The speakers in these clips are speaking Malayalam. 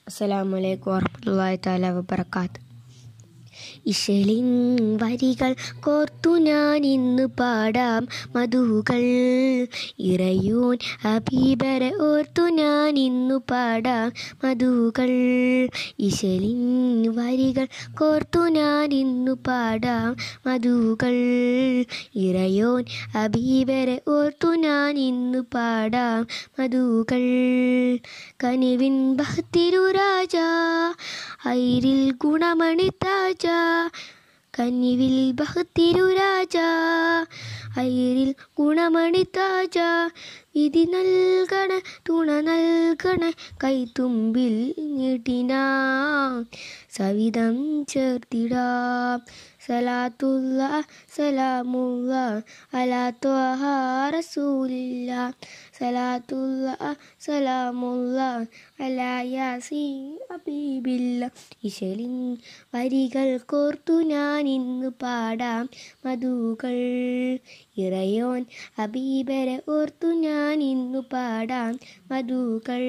അസ്സലാമലൈക്കും വറഹ്മത്തുള്ളാഹി തആല വബറകാത്ത് ഇശലിൻ വരികൾ കോർത്തു ഞാൻ ഇന്ന് പാടാം മധുകൾ ഇറയൂൻ ഹബീബരെ ഓർത്തു ഞാൻ ഇന്നു പാടാം മധുകൾ ഇശലിൻ വരികൾ കോർത്തു ഞാൻ ഇന്നു പാടാം മധുകൾ ഇറയോൻ ഹബീബരെ ഓർത്തു ഞാൻ ഇന്നു പാടാം മധുകൾ കനിവിൻ ബഹത്തിരു രാജ ഐരിൽ ഗുണമണി താജ കനിവിൽ ബഹത്തിരു രാജ ഐരിൽ ഗുണമണി താജ വിധി നൽകണ തുണ നൽകണ കൈത്തുമ്പിൽ നീട്ടിനാം സവിധം ചേർത്തിടാം സലാത്തുള്ള സലാമുള്ള അലാ ത്വഹ റസൂലില്ല സലാത്തുള്ള സലാമുള്ള അലാ യാസീൻ ഹബീബില്ല ഇശലിൻ വരികൾ കോർത്തു ഞാൻ ഇന്ന് പാടാം മധുകൾ ഇറയോൻ ഹബീബരെ ഓർത്തു ഞാൻ ഇന്നു പാടാം മധുകൾ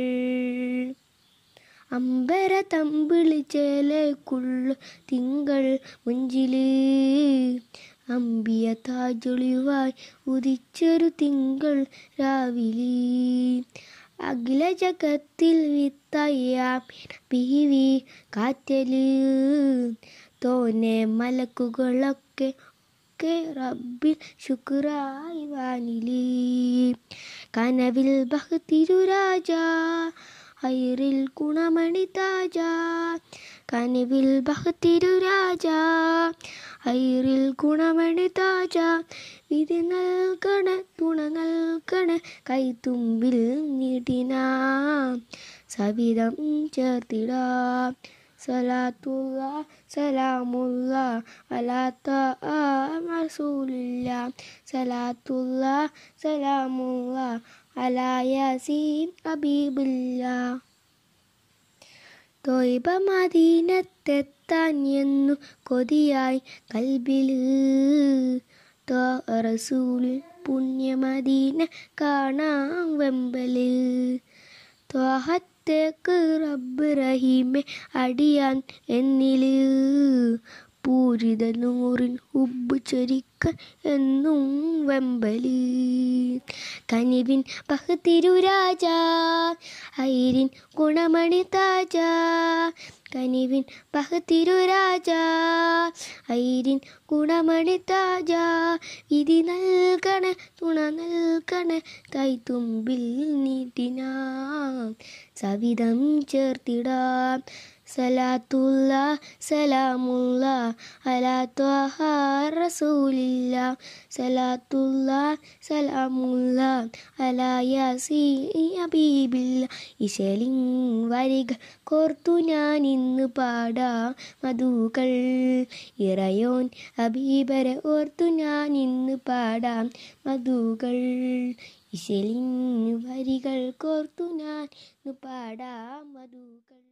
അമ്പര തമ്പിളി ചേലക്കുള്ള തിങ്കൾ മുഞ്ചില് അമ്പിയ താജൊളിവായി ഉദിച്ചൊരു തിങ്കൾ രാവിലെ അഖില ജഗത്തിൽ വിത്തയ്യാം ബീവി കാറ്റല് തോനെ മലക്കുകളൊക്കെ ഒക്കെ റബ്ബിൽ ശുക്രായി വാനിലി കനവിൽ ബഹത്തിരു രാജ ഐറിൽ ഗുണമണി താജ കനിവിൽ ബഹത്തിരു രാജ ഐറിൽ ഗുണമണി താജ വിധി നൽകണ തുണ നൽകണ കൈത്തുമ്പിൽ നീട്ടിനാം സവിധം ചേർത്തിടാം സലാത്തുള്ള സലാമുള്ള അലാത്ത റസൂലില്ല സലാത്തുള്ള സലാമുള്ള അലായാസീൻ ഹബീബില്ല തൊയ്ബ മദീനത്തെത്താൻ എന്നു കൊതിയായി കൽബില് തോ റസൂലിൽ പുണ്യമദീന കാണാൻ വെമ്പല് ത്വാഹത്തേക്ക് റബ്ബ് റഹീമെ അടിയാൻ എന്നില് പൂരിത നൂറിൻ ഉബ് ചൊരിക്ക എന്നും വെമ്പല് കനിവിൻ ബഹത്തിരു രാജ ഐരിൻ ഗുണമണി താജ കനിവിൻ ബഹത്തിരു രാജ ഐരിൻ ഗുണമണി താജ വിധി നൽകണ തുണ നൽകണ കൈത്തുമ്പിൽ നീട്ടിനാം സവിധം ചേർത്തിടാം സലാത്തുള്ള സലാമുള്ള അലാ ത്വഹ റസൂലില്ല സലാത്തുള്ള സലാമുള്ള അലാ യാസീൻ ഹബീബില്ല ഇശലിൻ വരികൾ കോർത്തു ഞാൻ ഇന്ന് പാടാ മധുകൾ ഇറയോൻ ഹബീബരെ ഓർത്തു ഞാൻ ഇന്ന് പാടാം മധുകൾ ഇശലിൻ വരികൾ കോർത്തു ഞാൻ ഇന്ന് പാടാം മധുകൾ